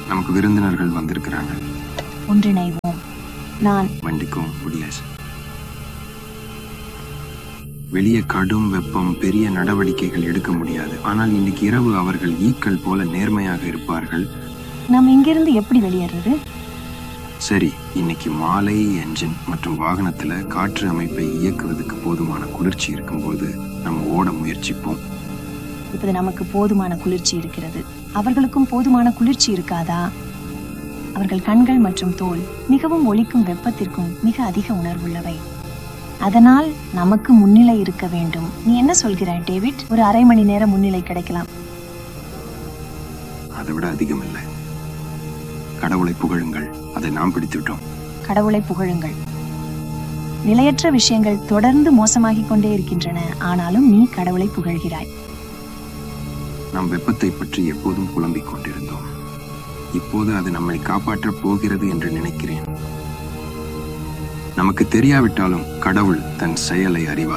நமக்கு விருந்தினர்கள் வந்திருக்கிறாங்க ஒன்றிணைவோம் நான் வண்டிக்கும் முடியாது வெளியே கடும் வெப்பம் பெரிய நடவடிக்கைகள் எடுக்க முடியாது ஆனால் இன்னைக்கு இரவு அவர்கள் ஈக்கள் போல நேர்மையாக இருப்பார்கள் நாம் இங்கிருந்து எப்படி வெளியேறது சரி இன்னைக்கு மாலை என்ஜின் மற்றும் வாகனத்துல காற்று அமைப்பை இயக்குவதற்கு போதுமான குளிர்ச்சி இருக்கும்போது நம்ம ஓட முயற்சிப்போம் இப்போது நமக்கு போதுமான குளிர்ச்சி இருக்கிறது அவர்களுக்கும் போதுமான குளிர்ச்சி இருக்காதா அவர்கள் கண்கள் மற்றும் தோல் மிகவும் ஒளிக்கும் வெப்பத்திற்கும் மிக அதிக உணர்வுள்ளவை அதனால் நமக்கு முன்னிலை இருக்க வேண்டும் நீ என்ன சொல்கிறாய் டேவிட் ஒரு அரை மணி நேரம் முன்னிலை கிடைக்கலாம் அதை விட அதிகம் இல்லை கடவுளை புகழுங்கள் அதை நாம் பிடித்துவிட்டோம் கடவுளை புகழுங்கள் நிலையற்ற விஷயங்கள் தொடர்ந்து மோசமாகிக் கொண்டே இருக்கின்றன ஆனாலும் நீ கடவுளை புகழ்கிறாய் நாம் வெப்பத்தை பற்றி எப்போதும் புலம்பிக் கொண்டிருந்தோம் இப்போது அது நம்மை காப்பாற்றப் போகிறது என்று நினைக்கிறேன் நமக்கு தெரியாவிட்டாலும் கடவுள் தன் செயலை அறிவார்